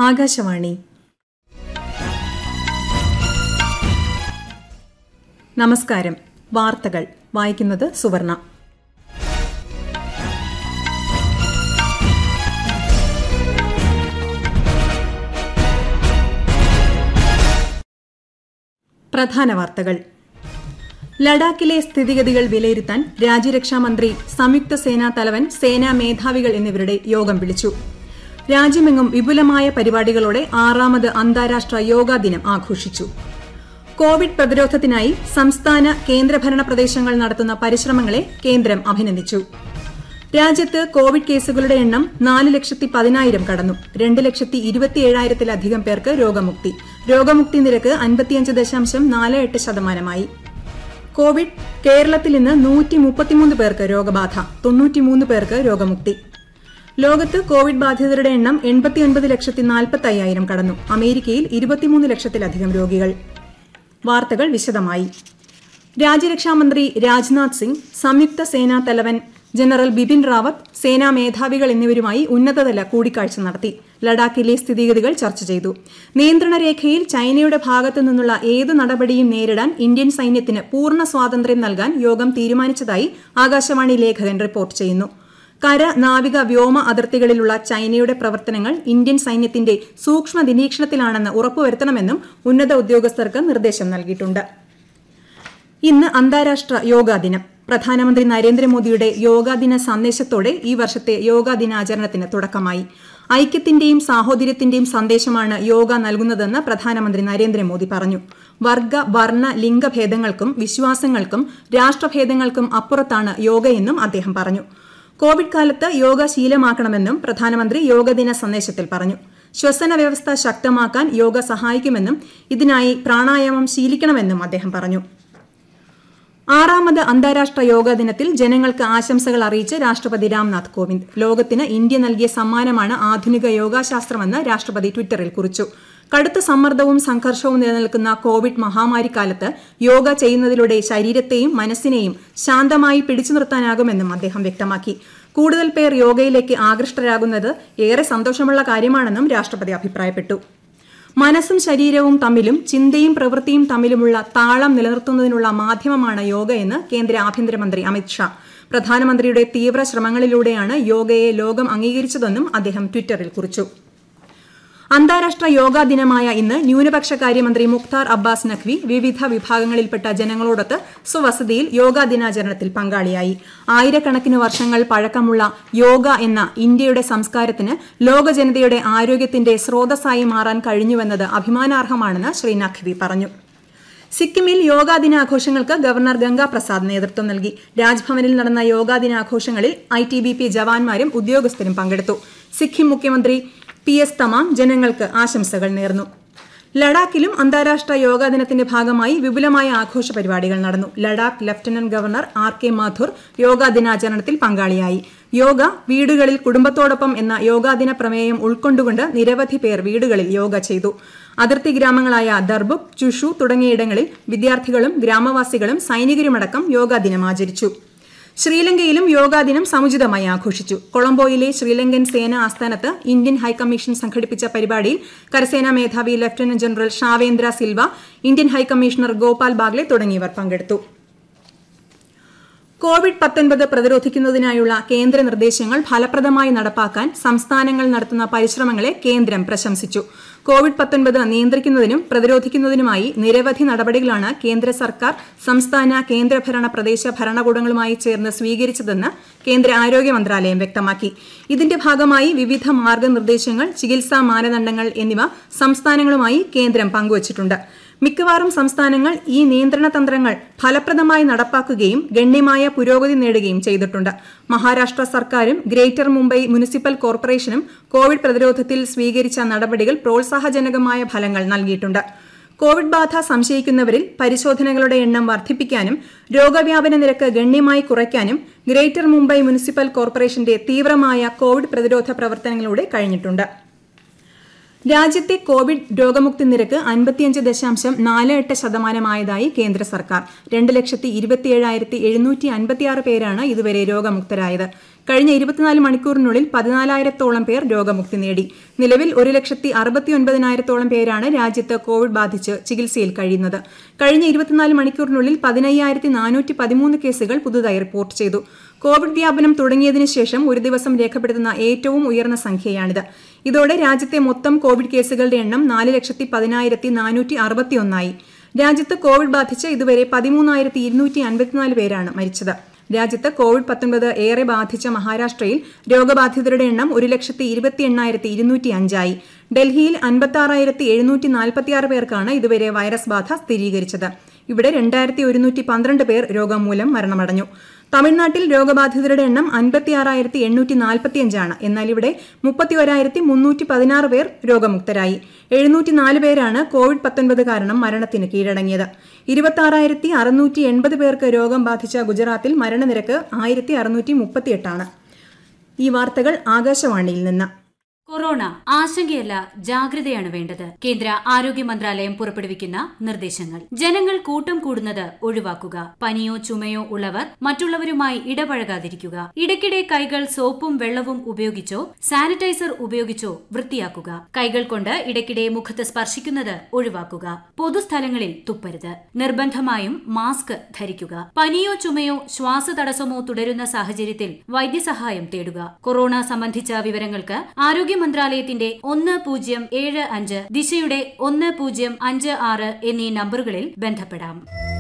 ആകാശവാണി നമസ്കാരം വാർത്തകൾ വായിക്കുന്നത് സുവർണ പ്രധാന വാർത്തകൾ ലഡാക്കിലെ സ്ഥിതിഗതികൾ വിലയിരുത്താൻ രാജ്യരക്ഷാമന്ത്രി സംയുക്ത സേനാ തലവൻ സേനാ മേധാവികൾ എന്നിവരുടെ യോഗം വിളിച്ചു രാജ്യമെങ്ങും വിപുലമായ പരിപാടികളോടെ ആറാമത് അന്താരാഷ്ട്ര യോഗാ ദിനം ആഘോഷിച്ചു കോവിഡ് പ്രതിരോധത്തിനായി സംസ്ഥാന കേന്ദ്രഭരണ പ്രദേശങ്ങൾ നടത്തുന്ന പരിശ്രമങ്ങളെ കേന്ദ്രം അഭിനന്ദിച്ചു രാജ്യത്ത് കോവിഡ് കേസുകളുടെ എണ്ണം നാല് ലക്ഷത്തി പതിനായിരം കടന്നു രണ്ട് ലക്ഷത്തി ഇരുപത്തിയേഴായിരത്തിലധികം പേർക്ക് രോഗമുക്തി രോഗമുക്തി നിരക്ക് അൻപത്തിയഞ്ച് ദശാംശം നാല് എട്ട് ശതമാനമായി കോവിഡ് കേരളത്തിൽ ഇന്ന് നൂറ്റി മുപ്പത്തിമൂന്ന് പേർക്ക് രോഗബാധ തൊണ്ണൂറ്റിമൂന്ന് പേർക്ക് രോഗമുക്തി ലോകത്ത് കോവിഡ് ബാധിതരുടെ എണ്ണം എൺപത്തിയൊൻപത് ലക്ഷത്തി നാൽപ്പത്തി അയ്യായിരം കടന്നു അമേരിക്കയിൽ ഇരുപത്തിമൂന്ന് ലക്ഷത്തിലധികം രോഗികൾ വാർത്തകൾ വിശദമായി രാജ്യരക്ഷാമന്ത്രി രാജ്നാഥ് സിംഗ് സംയുക്ത സേനാ തലവൻ ജനറൽ ബിപിൻ റാവത്ത് സേനാ മേധാവികൾ എന്നിവരുമായി ഉന്നതതല കൂടിക്കാഴ്ച നടത്തി ലഡാക്കിലെ സ്ഥിതിഗതികൾ ചർച്ച ചെയ്തു നിയന്ത്രണ രേഖയിൽ ചൈനയുടെ ഭാഗത്തു നിന്നുള്ള ഏത് നടപടിയും നേരിടാൻ ഇന്ത്യൻ സൈന്യത്തിന് പൂർണ്ണ സ്വാതന്ത്ര്യം നൽകാൻ യോഗം തീരുമാനിച്ചതായി ആകാശവാണി ലേഖകൻ റിപ്പോർട്ട് ചെയ്യുന്നു കര നാവിക വ്യോമ അതിർത്തികളിലുള്ള ചൈനയുടെ പ്രവർത്തനങ്ങൾ ഇന്ത്യൻ സൈന്യത്തിന്റെ സൂക്ഷ്മ നിരീക്ഷണത്തിലാണെന്ന് ഉറപ്പുവരുത്തണമെന്നും ഉന്നത ഉദ്യോഗസ്ഥർക്ക് നിർദ്ദേശം നൽകിയിട്ടുണ്ട് ഇന്ന് അന്താരാഷ്ട്ര യോഗാ ദിനം പ്രധാനമന്ത്രി നരേന്ദ്രമോദിയുടെ യോഗാദിന സന്ദേശത്തോടെ ഈ വർഷത്തെ യോഗാ ദിനാചരണത്തിന് തുടക്കമായി ഐക്യത്തിന്റെയും സാഹോദര്യത്തിന്റെയും സന്ദേശമാണ് യോഗ നൽകുന്നതെന്ന് പ്രധാനമന്ത്രി നരേന്ദ്രമോദി പറഞ്ഞു വർഗ വർണ്ണ ലിംഗഭേദങ്ങൾക്കും വിശ്വാസങ്ങൾക്കും രാഷ്ട്രഭേദങ്ങൾക്കും അപ്പുറത്താണ് യോഗയെന്നും അദ്ദേഹം പറഞ്ഞു കോവിഡ് കാലത്ത് യോഗ ശീലമാക്കണമെന്നും പ്രധാനമന്ത്രി യോഗദിന സന്ദേശത്തിൽ പറഞ്ഞു ശ്വസന വ്യവസ്ഥ ശക്തമാക്കാൻ യോഗ സഹായിക്കുമെന്നും ഇതിനായി പ്രാണായാമം ശീലിക്കണമെന്നും അദ്ദേഹം പറഞ്ഞു ആറാമത് അന്താരാഷ്ട്ര യോഗാ ദിനത്തിൽ ജനങ്ങൾക്ക് ആശംസകൾ അറിയിച്ച് രാഷ്ട്രപതി രാംനാഥ് കോവിന്ദ് ലോകത്തിന് ഇന്ത്യ നൽകിയ സമ്മാനമാണ് ആധുനിക യോഗാശാസ്ത്രമെന്ന് രാഷ്ട്രപതി ട്വിറ്ററിൽ കുറിച്ചു കടുത്ത സമ്മർദ്ദവും സംഘർഷവും നിലനിൽക്കുന്ന കോവിഡ് മഹാമാരിക്കാലത്ത് യോഗ ചെയ്യുന്നതിലൂടെ ശരീരത്തെയും മനസ്സിനെയും ശാന്തമായി പിടിച്ചു നിർത്താനാകുമെന്നും അദ്ദേഹം വ്യക്തമാക്കി കൂടുതൽ പേർ യോഗയിലേക്ക് ആകൃഷ്ടരാകുന്നത് ഏറെ സന്തോഷമുള്ള കാര്യമാണെന്നും രാഷ്ട്രപതി അഭിപ്രായപ്പെട്ടു മനസ്സും ശരീരവും തമ്മിലും ചിന്തയും പ്രവൃത്തിയും തമ്മിലുമുള്ള താളം നിലനിർത്തുന്നതിനുള്ള മാധ്യമമാണ് യോഗയെന്ന് കേന്ദ്ര ആഭ്യന്തരമന്ത്രി അമിത് ഷാ പ്രധാനമന്ത്രിയുടെ തീവ്ര ശ്രമങ്ങളിലൂടെയാണ് യോഗയെ ലോകം അംഗീകരിച്ചതെന്നും അദ്ദേഹം ട്വിറ്ററിൽ കുറിച്ചു അന്താരാഷ്ട്ര യോഗാ ദിനമായ ഇന്ന് ന്യൂനപക്ഷ കാര്യമന്ത്രി മുഖ്താർ അബ്ബാസ് നഖ്വി വിവിധ വിഭാഗങ്ങളിൽപ്പെട്ട ജനങ്ങളോടൊത്ത് സ്വവസതിയിൽ യോഗാ ദിനാചരണത്തിൽ പങ്കാളിയായി ആയിരക്കണക്കിന് വർഷങ്ങൾ പഴക്കമുള്ള യോഗ എന്ന ഇന്ത്യയുടെ സംസ്കാരത്തിന് ലോക ജനതയുടെ ആരോഗ്യത്തിന്റെ സ്രോതസ്സായി മാറാൻ കഴിഞ്ഞുവെന്നത് അഭിമാനാർഹമാണെന്ന് ശ്രീ നഖ്വി പറഞ്ഞു സിക്കിമിൽ യോഗാ ദിനാഘോഷങ്ങൾക്ക് ഗവർണർ ഗംഗാ പ്രസാദ് നേതൃത്വം നൽകി രാജ്ഭവനിൽ നടന്ന യോഗാ ദിനാഘോഷങ്ങളിൽ ഐ ടി ബി പി ജവാന്മാരും ഉദ്യോഗസ്ഥരും പങ്കെടുത്തു സിക്കിം മുഖ്യമന്ത്രി പി എസ് തമാം ജനങ്ങൾക്ക് ആശംസകൾ നേർന്നു ലഡാക്കിലും അന്താരാഷ്ട്ര യോഗാ ദിനത്തിന്റെ ഭാഗമായി വിപുലമായ ആഘോഷ പരിപാടികൾ നടന്നു Ladakh lieutenant governor R K Mathur yoga ദിനാചരണത്തിൽ പങ്കാളിയായി യോഗ വീടുകളിൽ കുടുംബത്തോടൊപ്പം എന്ന യോഗാദിന പ്രമേയം ഉൾക്കൊണ്ടുകൊണ്ട് നിരവധി പേർ വീടുകളിൽ യോഗ ചെയ്തു അതിർത്തി ഗ്രാമങ്ങളായ ദർബുക് ചുഷു തുടങ്ങിയിടങ്ങളിൽ വിദ്യാർത്ഥികളും ഗ്രാമവാസികളും സൈനികരുമടക്കം യോഗാ ദിനം ആചരിച്ചു ശ്രീലങ്കയിലും യോഗാദിനം സമുചിതമായി ആഘോഷിച്ചു കൊളംബോയിലെ ശ്രീലങ്കൻ സേന ആസ്ഥാനത്ത് ഇന്ത്യൻ ഹൈക്കമ്മീഷൻ സംഘടിപ്പിച്ച പരിപാടിയിൽ കരസേനാ മേധാവി lieutenant general Shavendra Silva Indian high commissioner Gopal Baglay തുടങ്ങിയവർ പങ്കെടുത്തു കോവിഡ് പത്തൊൻപത് പ്രതിരോധിക്കുന്നതിനായുള്ള കേന്ദ്ര നിർദ്ദേശങ്ങൾ ഫലപ്രദമായി നടപ്പാക്കാൻ സംസ്ഥാനങ്ങൾ നടത്തുന്ന പരിശ്രമങ്ങളെ കേന്ദ്രം പ്രശംസിച്ചു കോവിഡ് പത്തൊൻപത് നിയന്ത്രിക്കുന്നതിനും പ്രതിരോധിക്കുന്നതിനുമായി നിരവധി നടപടികളാണ് കേന്ദ്ര സർക്കാർ സംസ്ഥാന കേന്ദ്രഭരണ പ്രദേശ ഭരണകൂടങ്ങളുമായി ചേർന്ന് സ്വീകരിച്ചതെന്ന് കേന്ദ്ര ആരോഗ്യ മന്ത്രാലയം വ്യക്തമാക്കി ഇതിന്റെ ഭാഗമായി വിവിധ മാർഗനിർദ്ദേശങ്ങൾ ചികിത്സാ മാനദണ്ഡങ്ങൾ എന്നിവ സംസ്ഥാനങ്ങളുമായി കേന്ദ്രം പങ്കുവച്ചിട്ടുണ്ട് മിക്കവാറും സംസ്ഥാനങ്ങൾ ഈ നിയന്ത്രണ തന്ത്രങ്ങൾ ഫലപ്രദമായി നടപ്പാക്കുകയും ഗണ്യമായ പുരോഗതി നേടുകയും ചെയ്തിട്ടുണ്ട് മഹാരാഷ്ട്ര സർക്കാരും ഗ്രേറ്റർ മുംബൈ മുനിസിപ്പൽ കോർപ്പറേഷനും കോവിഡ് പ്രതിരോധത്തിൽ സ്വീകരിച്ച നടപടികൾ പ്രോത്സാഹജനകമായ ഫലങ്ങൾ നൽകിയിട്ടുണ്ട് കോവിഡ് ബാധ സംശയിക്കുന്നവരിൽ പരിശോധനകളുടെ എണ്ണം വർദ്ധിപ്പിക്കാനും രോഗവ്യാപന നിരക്ക് ഗണ്യമായി കുറയ്ക്കാനും ഗ്രേറ്റർ മുംബൈ മുനിസിപ്പൽ കോർപ്പറേഷന്റെ തീവ്രമായ കോവിഡ് പ്രതിരോധ പ്രവർത്തനങ്ങളിലൂടെ കഴിഞ്ഞിട്ടുണ്ട് രാജ്യത്തെ കോവിഡ് രോഗമുക്തി നിരക്ക് അൻപത്തിയഞ്ച് ദശാംശം നാല് എട്ട് ശതമാനമായതായി കേന്ദ്ര സർക്കാർ രണ്ട് ലക്ഷത്തി ഇരുപത്തിയേഴായിരത്തി എഴുന്നൂറ്റി അൻപത്തിയാറ് പേരാണ് ഇതുവരെ രോഗമുക്തരായത് കഴിഞ്ഞ ഇരുപത്തിനാല് മണിക്കൂറിനുള്ളിൽ പതിനാലായിരത്തോളം പേർ രോഗമുക്തി നേടി നിലവിൽ ഒരു ലക്ഷത്തി അറുപത്തി ഒൻപതിനായിരത്തോളം പേരാണ് രാജ്യത്ത് കോവിഡ് ബാധിച്ച് ചികിത്സയിൽ കഴിയുന്നത് കഴിഞ്ഞ ഇരുപത്തിനാല് മണിക്കൂറിനുള്ളിൽ പതിനയ്യായിരത്തി നാനൂറ്റി പതിമൂന്ന് കേസുകൾ പുതുതായി റിപ്പോർട്ട് ചെയ്തു കോവിഡ് വ്യാപനം തുടങ്ങിയതിനു ശേഷം ഒരു ദിവസം രേഖപ്പെടുത്തുന്ന ഏറ്റവും ഉയർന്ന സംഖ്യയാണിത് ഇതോടെ രാജ്യത്തെ മൊത്തം കോവിഡ് കേസുകളുടെ എണ്ണം നാല് ലക്ഷത്തി പതിനായിരത്തി നാനൂറ്റി അറുപത്തിയൊന്നായി രാജ്യത്ത് കോവിഡ് ബാധിച്ച് ഇതുവരെ പതിമൂന്നായിരത്തി ഇരുന്നൂറ്റി അൻപത്തിനാല് പേരാണ് മരിച്ചത് രാജ്യത്ത് കോവിഡ് പത്തൊൻപത് ഏറെ ബാധിച്ച മഹാരാഷ്ട്രയിൽ രോഗബാധിതരുടെ എണ്ണം ഒരു ലക്ഷത്തി ഇരുപത്തി എണ്ണായിരത്തി ഇരുന്നൂറ്റി അഞ്ചായി ഡൽഹിയിൽ അൻപത്തി ആറായിരത്തി എഴുന്നൂറ്റി നാൽപ്പത്തിയാറ് പേർക്കാണ് ഇതുവരെ വൈറസ് ബാധ സ്ഥിരീകരിച്ചത് ഇവിടെ രണ്ടായിരത്തി ഒരുന്നൂറ്റി പന്ത്രണ്ട് പേർ രോഗം മൂലം മരണമടഞ്ഞു തമിഴ്നാട്ടിൽ രോഗബാധിതരുടെ എണ്ണം അൻപത്തിയാറായിരത്തി എണ്ണൂറ്റി നാൽപ്പത്തിയഞ്ചാണ് എന്നാൽ ഇവിടെ മുപ്പത്തിയൊരായിരത്തി മുന്നൂറ്റി പതിനാറ് പേർ രോഗമുക്തരായി എഴുന്നൂറ്റി നാല് പേരാണ് കോവിഡ് പത്തൊൻപത് കാരണം മരണത്തിന് കീഴടങ്ങിയത് ഇരുപത്തി അറുന്നൂറ്റി എൺപത് പേർക്ക് രോഗം ബാധിച്ച ഗുജറാത്തിൽ മരണനിരക്ക് ആയിരത്തി അറുന്നൂറ്റി മുപ്പത്തിയെട്ടാണ് ഈ വാർത്തകൾ ആകാശവാണിയിൽ നിന്ന് കൊറോണ ആശങ്കയല്ല ജാഗ്രതയാണ് വേണ്ടത് കേന്ദ്ര ആരോഗ്യ മന്ത്രാലയം പുറപ്പെടുവിക്കുന്ന നിർദ്ദേശങ്ങൾ ജനങ്ങൾ കൂട്ടം കൂടുന്നത് ഒഴിവാക്കുക പനിയോ ചുമയോ ഉള്ളവർ മറ്റുള്ളവരുമായി ഇടപഴകാതിരിക്കുക ഇടയ്ക്കിടെ കൈകൾ സോപ്പും വെള്ളവും ഉപയോഗിച്ചോ സാനിറ്റൈസർ ഉപയോഗിച്ചോ വൃത്തിയാക്കുക കൈകൾ കൊണ്ട് ഇടയ്ക്കിടെ മുഖത്ത് സ്പർശിക്കുന്നത് ഒഴിവാക്കുക പൊതുസ്ഥലങ്ങളിൽ തുപ്പരുത് നിർബന്ധമായും മാസ്ക് ധരിക്കുക പനിയോ ചുമയോ ശ്വാസതടസ്സമോ തുടരുന്ന സാഹചര്യത്തിൽ വൈദ്യസഹായം തേടുക കൊറോണ സംബന്ധിച്ച വിവരങ്ങൾക്ക് ആരോഗ്യ മന്ത്രാലയത്തിന്റെ ഒന്ന് പൂജ്യം ഏഴ് അഞ്ച് ദിശയുടെ ഒന്ന് പൂജ്യം അഞ്ച് ആറ് എന്നീ നമ്പറുകളിൽ ബന്ധപ്പെടാം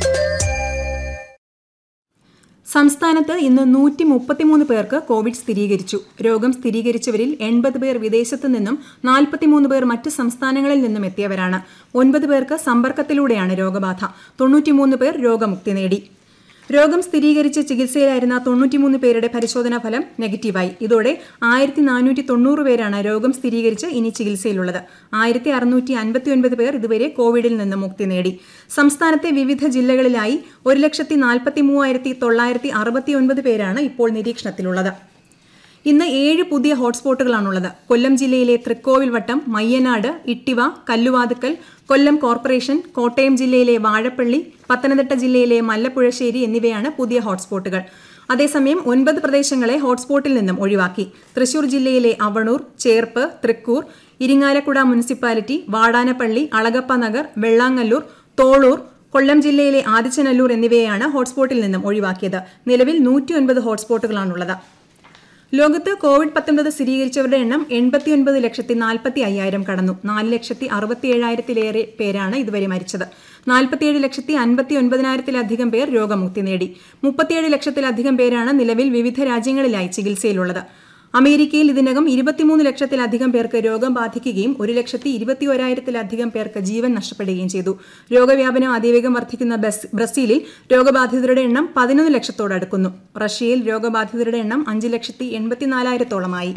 സംസ്ഥാനത്ത് ഇന്ന് നൂറ്റി മുപ്പത്തിമൂന്ന് പേർക്ക് കോവിഡ് സ്ഥിരീകരിച്ചു രോഗം സ്ഥിരീകരിച്ചവരിൽ എൺപത് പേർ വിദേശത്തു നിന്നും നാൽപ്പത്തിമൂന്ന് പേർ മറ്റ് സംസ്ഥാനങ്ങളിൽ നിന്നും എത്തിയവരാണ് ഒൻപത് പേർക്ക് സമ്പർക്കത്തിലൂടെയാണ് രോഗബാധ തൊണ്ണൂറ്റിമൂന്ന് പേർ രോഗമുക്തി നേടി രോഗം സ്ഥിരീകരിച്ച് ചികിത്സയിലായിരുന്ന തൊണ്ണൂറ്റിമൂന്ന് പേരുടെ പരിശോധനാ ഫലം നെഗറ്റീവായി ഇതോടെ ആയിരത്തി നാനൂറ്റി തൊണ്ണൂറ് പേരാണ് രോഗം സ്ഥിരീകരിച്ച് ഇനി ചികിത്സയിലുള്ളത് ആയിരത്തി അറുന്നൂറ്റി അൻപത്തിയൊൻപത് പേർ ഇതുവരെ കോവിഡിൽ നിന്ന് മുക്തി നേടി സംസ്ഥാനത്തെ വിവിധ ജില്ലകളിലായി ഒരു ലക്ഷത്തി നാൽപ്പത്തി മൂവായിരത്തി തൊള്ളായിരത്തി അറുപത്തിയൊൻപത് പേരാണ് ഇപ്പോൾ നിരീക്ഷണത്തിലുള്ളത് ഇന്ന് ഏഴ് പുതിയ ഹോട്ട്സ്പോട്ടുകളാണുള്ളത് കൊല്ലം ജില്ലയിലെ തൃക്കോവിൽ വട്ടം മയ്യനാട് ഇട്ടിവ കല്ലുവാതുക്കൽ കൊല്ലം കോർപ്പറേഷൻ കോട്ടയം ജില്ലയിലെ വാഴപ്പള്ളി പത്തനംതിട്ട ജില്ലയിലെ മല്ലപ്പുഴശ്ശേരി എന്നിവയാണ് പുതിയ ഹോട്ട്സ്പോട്ടുകൾ അതേസമയം ഒൻപത് പ്രദേശങ്ങളെ ഹോട്ട്സ്പോട്ടിൽ നിന്നും ഒഴിവാക്കി തൃശൂർ ജില്ലയിലെ അവണൂർ ചേർപ്പ് തൃക്കൂർ ഇരിങ്ങാലക്കുട മുനിസിപ്പാലിറ്റി വാടാനപ്പള്ളി അളഗപ്പ നഗർ വെള്ളാങ്ങല്ലൂർ തോളൂർ കൊല്ലം ജില്ലയിലെ ആദിച്ചനല്ലൂർ എന്നിവയെയാണ് ഹോട്ട്സ്പോട്ടിൽ നിന്നും ഒഴിവാക്കിയത് നിലവിൽ നൂറ്റിയൊൻപത് ഹോട്ട്സ്പോട്ടുകളാണുള്ളത് ലോകത്ത് കോവിഡ് പത്തൊൻപത് സ്ഥിരീകരിച്ചവരുടെ എണ്ണം എൺപത്തിയൊൻപത് ലക്ഷത്തി നാൽപ്പത്തി അയ്യായിരം കടന്നു നാല് ലക്ഷത്തി അറുപത്തി ഏഴായിരത്തിലേറെ പേരാണ് ഇതുവരെ മരിച്ചത് നാൽപ്പത്തിയേഴ് ലക്ഷത്തി അൻപത്തി ഒൻപതിനായിരത്തിലധികം പേർ രോഗമുക്തി നേടി മുപ്പത്തിയേഴ് ലക്ഷത്തിലധികം പേരാണ് നിലവിൽ വിവിധ രാജ്യങ്ങളിലായി ചികിത്സയിലുള്ളത് അമേരിക്കയിൽ ഇതിനകം ഇരുപത്തിമൂന്ന് ലക്ഷത്തിലധികം പേർക്ക് രോഗം ബാധിക്കുകയും ഒരു ലക്ഷത്തി ഇരുപത്തി ഒരായിരത്തിലധികം പേർക്ക് ജീവൻ നഷ്ടപ്പെടുകയും ചെയ്തു രോഗവ്യാപനം അതിവേഗം വർദ്ധിക്കുന്ന ബ്രസീലിൽ രോഗബാധിതരുടെ എണ്ണം പതിനൊന്ന് ലക്ഷത്തോടടുക്കുന്നു റഷ്യയിൽ രോഗബാധിതരുടെ എണ്ണം അഞ്ച് ലക്ഷത്തി എൺപത്തിനാലായിരത്തോളമായി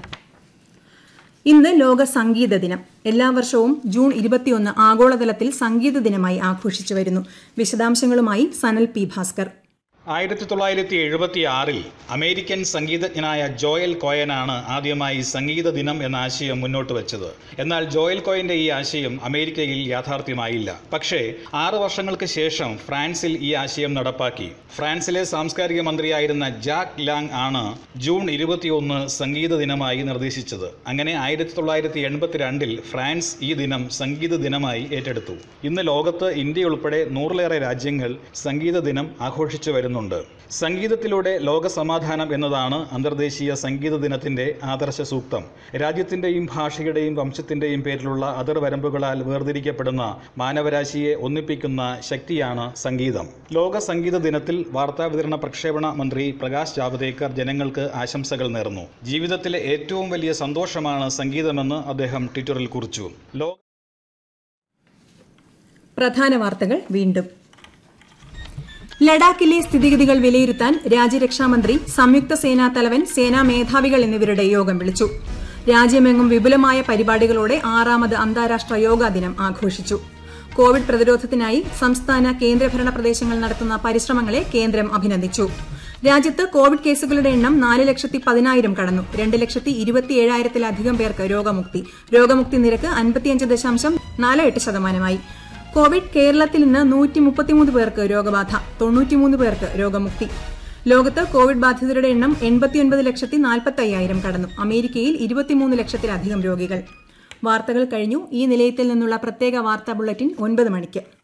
ഇന്ന് ലോക സംഗീത ദിനം എല്ലാ വർഷവും ജൂൺ ഇരുപത്തിയൊന്ന് ആഗോളതലത്തിൽ സംഗീത ദിനമായി ആഘോഷിച്ചു വരുന്നു വിശദാംശങ്ങളുമായി സനൽ പി ഭാസ്കർ ആയിരത്തി തൊള്ളായിരത്തി എഴുപത്തി ആറിൽ അമേരിക്കൻ സംഗീതജ്ഞനായ ജോയൽ കോയനാണ് ആദ്യമായി സംഗീത ദിനം എന്ന ആശയം മുന്നോട്ട് വെച്ചത് എന്നാൽ ജോയൽ കോയന്റെ ഈ ആശയം അമേരിക്കയിൽ യാഥാർത്ഥ്യമായില്ല പക്ഷേ ആറ് വർഷങ്ങൾക്ക് ശേഷം ഫ്രാൻസിൽ ഈ ആശയം നടപ്പാക്കി ഫ്രാൻസിലെ സാംസ്കാരിക മന്ത്രിയായിരുന്ന ജാക്ക് ലാങ് ആണ് ജൂൺ ഇരുപത്തിയൊന്ന് സംഗീത ദിനമായി നിർദ്ദേശിച്ചത് അങ്ങനെ ആയിരത്തി തൊള്ളായിരത്തി എൺപത്തിരണ്ടിൽ ഫ്രാൻസ് ഈ ദിനം സംഗീത ദിനമായി ഏറ്റെടുത്തു ഇന്ന് ലോകത്ത് ഇന്ത്യ ഉൾപ്പെടെ നൂറിലേറെ രാജ്യങ്ങൾ സംഗീത ദിനം ആഘോഷിച്ചു വരുന്നു വരുന്നുണ്ട് സംഗീതത്തിലൂടെ ലോക സമാധാനം എന്നതാണ് അന്തർദേശീയ സംഗീത ദിനത്തിന്റെ ആദർശ സൂക്തം രാജ്യത്തിന്റെയും ഭാഷയുടെയും വംശത്തിന്റെയും പേരിലുള്ള അതിർവരമ്പുകളാൽ വേർതിരിക്കപ്പെടുന്ന മാനവരാശിയെ ഒന്നിപ്പിക്കുന്ന ശക്തിയാണ് സംഗീതം ലോക സംഗീത ദിനത്തിൽ വാർത്താ വിതരണ പ്രക്ഷേപണ മന്ത്രി പ്രകാശ് ജാവദേക്കർ ജനങ്ങൾക്ക് ആശംസകൾ നേർന്നു ജീവിതത്തിലെ ഏറ്റവും വലിയ സന്തോഷമാണ് സംഗീതമെന്ന് അദ്ദേഹം ട്വിറ്ററിൽ കുറിച്ചു ലോക പ്രധാന വാർത്തകൾ വീണ്ടും ലഡാക്കിലെ സ്ഥിതിഗതികൾ വിലയിരുത്താൻ രാജ്യരക്ഷാമന്ത്രി സംയുക്ത സേനാ തലവൻ സേനാ മേധാവികൾ എന്നിവരുടെ യോഗം വിളിച്ചു രാജ്യമെങ്ങും വിപുലമായ പരിപാടികളോടെ ആറാമത് അന്താരാഷ്ട്ര യോഗാ ദിനം ആഘോഷിച്ചു കോവിഡ് പ്രതിരോധത്തിനായി സംസ്ഥാന കേന്ദ്രഭരണ പ്രദേശങ്ങൾ നടത്തുന്ന പരിശ്രമങ്ങളെ കേന്ദ്രം അഭിനന്ദിച്ചു രാജ്യത്ത് കോവിഡ് കേസുകളുടെ എണ്ണം നാല് ലക്ഷത്തി പതിനായിരം കടന്നു രണ്ട് ലക്ഷത്തി ഇരുപത്തിയേഴായിരത്തിലധികം പേർക്ക് രോഗമുക്തി രോഗമുക്തി നിരക്ക് അൻപത്തിയഞ്ച് ദശാംശം നാല് എട്ട് ശതമാനമായി കോവിഡ് കേരളത്തിൽ ഇന്ന് നൂറ്റി മുപ്പത്തിമൂന്ന് പേർക്ക് രോഗബാധ തൊണ്ണൂറ്റിമൂന്ന് പേർക്ക് രോഗമുക്തി ലോകത്ത് കോവിഡ് ബാധിതരുടെ എണ്ണം എൺപത്തിയൊൻപത് ലക്ഷത്തി നാൽപ്പത്തി അയ്യായിരം കടന്നു അമേരിക്കയിൽ ഇരുപത്തിമൂന്ന് ലക്ഷത്തിലധികം രോഗികൾ വാർത്തകൾ കഴിഞ്ഞു ഈ നിലയത്തിൽ നിന്നുള്ള പ്രത്യേക വാർത്താ ബുള്ളറ്റിൻ ഒൻപത് മണിക്ക്